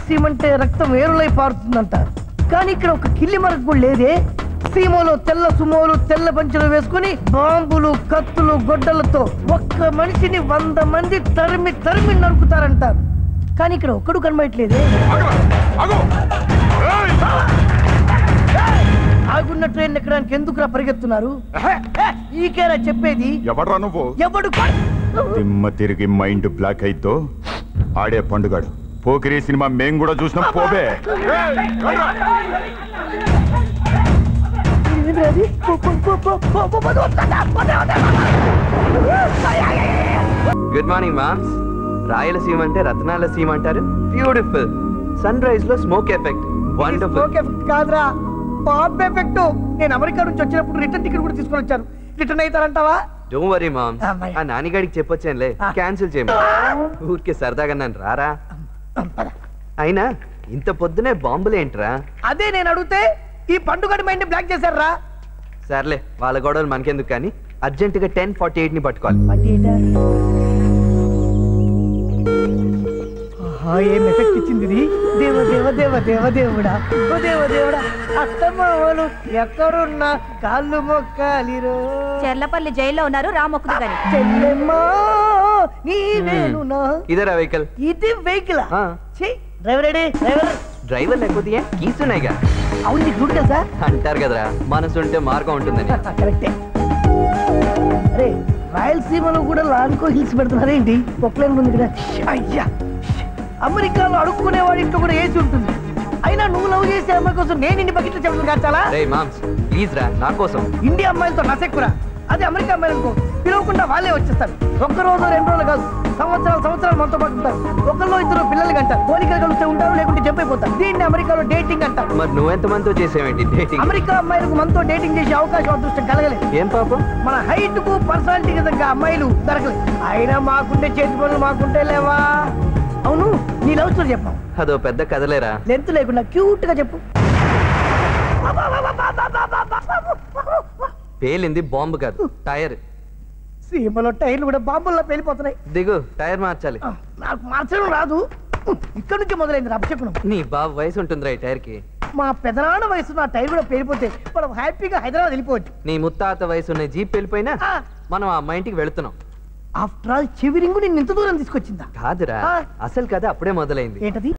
రాయలసీమ అంటే రక్తం వేరులై పారుతుందంట కానీ ఇక్కడ ఒక కిల్లి మరకు కూడా లేదే సీమలో తెల్ల సుమోలు తెల్ల పంచులు వేసుకుని బాంబులు కత్తులు గొడ్డలతో ఒక్క మనిషిని వంద మంది తరిమి తరిమి నరుకుతారంటారు కానీ ఇక్కడ ఒక్కడు కనబడట్లేదే ఆగున్న ట్రైన్ ఎక్కడానికి ఎందుకురా పరిగెత్తున్నారు ఈకేరా చెప్పేది ఎవడ్రా నువ్వు ఎవడు కొ- దిమ్మ తిరిగి మైండ్ బ్లాక్ అయితో ఆడే పండుగాడు పోకిరి సినిమా మేం కూడా చూసినాం పోబే ఏంటిరా అది? పో, పో, పో, పో, పో, పో, పో, వస్తాడా? వదే, వదే, గుడ్ మార్నింగ్ మామ్స్ రాయలసీమ అంటే రత్నాల సీమ అంటారు బ్యూటిఫుల్ సన్ రైజ్ లో smoke effect wonderful smoke effect కాదురా బాంబ్ ఎఫెక్ట్ నేను అమెరికా నుంచి వచ్చినప్పుడు రిటర్న్ టికెట్ కూడా తీసుకొని వచ్చాను రిటర్న్ అవుతారంటావా డోంట్ వరీ మామ్స్ అమ్మాయి. ఆ నానిగాడికి చెప్పొచ్చానులే ఆ. క్యాన్సిల్ చేయమని ఊరికే సరదాగా నన్ను రారా అయినా ఇంత పొద్దునే బాంబులేంట్రా అదే నేను అడిగితే ఈ పండుగ మైండ్ బ్లాక్ చేశారా సర్లే వాళ్ళ గొడవలు మనకెందుకు కానీ అర్జెంటుగా టెన్ ఫార్టీ ఎయిట్ ని పట్టుకోవాలి ఆహా, ఏం ఎఫెక్ట్ ఇచ్చింది ఇది దేవ దేవ దేవ దేవ దేవుడా ఓ దేవ దేవుడా అత్తమ్మలు ఎక్కడున్నా కాళ్ళు మొక్కాలిరో చెర్లపల్లి జైల్లో ఉన్నారు రామొక్కుదు గాని చెల్లెమ్మా నీవేనునా ఇదేరా వెహికల్ ఇది వెహికల్ ఆ. డ్రైవర్ రెడీ డ్రైవర్ డ్రైవర్ లేకపోతే ఏ? కీస్ ఉన్నాయిగా అవును నీకు రూట్ తెలుసా అంటారు కదరా మనసు ఉంటే మార్గం ఉంటుందని కరెక్టే అరే రాయలసీమలో కూడా లాన్కో హిల్స్ పెడుతున్నారేంటి పొక్లైన్ ఉంది కదా ష్, అయ్యా ష్. అమెరికాలో అడుక్కునే వాడి ఇంట్లో కూడా ఏసీ ఉంటుంది అయినా నువ్వు లవ్ చేసే అమ్మాయి కోసం నేను ఇంటి బకెట్లో చెప్పడం కాచాలా రే మామ్స్ ప్లీజ్ రా నా కోసం ఇండియా అమ్మాయిలతో నసెక్కురా అదే అమెరికా అమ్మాయిలు అనుకో పిలవకుండా వాళ్ళే వచ్చేస్తారు ఒక్క రోజు రెండు రోజులు కాదు సంవత్సరాలు సంవత్సరాలు మనతో పాటు ఉంటారు ఒకళ్ళు ఇద్దరు పిల్లలు అంటారు పోలికలు కలిస్తే ఉంటారు లేకుంటే చెప్పైపోతారు దీన్ని అమెరికాలో డేటింగ్ అంటారు మరి నువ్వెంత మందితో చేసేవేంటి డేటింగ్ అమెరికా అమ్మాయిలకు మనతో డేటింగ్ చేసే అవకాశం అదృష్టం కలగలేదు ఏం పాపం మన హైట్ కు పర్సనాలిటీకి తగ్గ అమ్మాయిలు దొరకలేదు అయినా మాకుంటే చేతి పనులు మాకుంటే లేవా అవును నీ లవ్ స్టోరీ చెప్పాం అదో పెద్ద కథలేరా లెంత్ లేకుండా క్యూట్ గా చెప్పు పేలింది బాంబు కాదు టైర్ సీమలో టైర్లు కూడా బాంబుల్లో పేలిపోతున్నాయి దిగు టైర్ మార్చాలి ఆ, నాకు మార్చడం రాదు ఇక్కడ నుంచి మొదలైంది అభిషేకం నీ బాబు వయసు ఉంటుందిరా ఈ టైర్ కి మా పెదనాన్న వయసు నా టైర్ కూడా పేలిపోతే మనం హ్యాపీగా హైదరాబాద్ వెళ్ళిపోవచ్చు నీ ముత్తాత వయసు ఉన్న జీప్ వెళ్ళిపోయినా ఆ. మనం ఆ అమ్మ ఇంటికి వెళుతున్నాం ఆఫ్టర్ ఆల్ చెవిరింగు నిన్ను ఇంత దూరం తీసుకొచ్చిందా కాదురా ఆ. అసలు కథ అప్పుడే మొదలైంది ఏంటది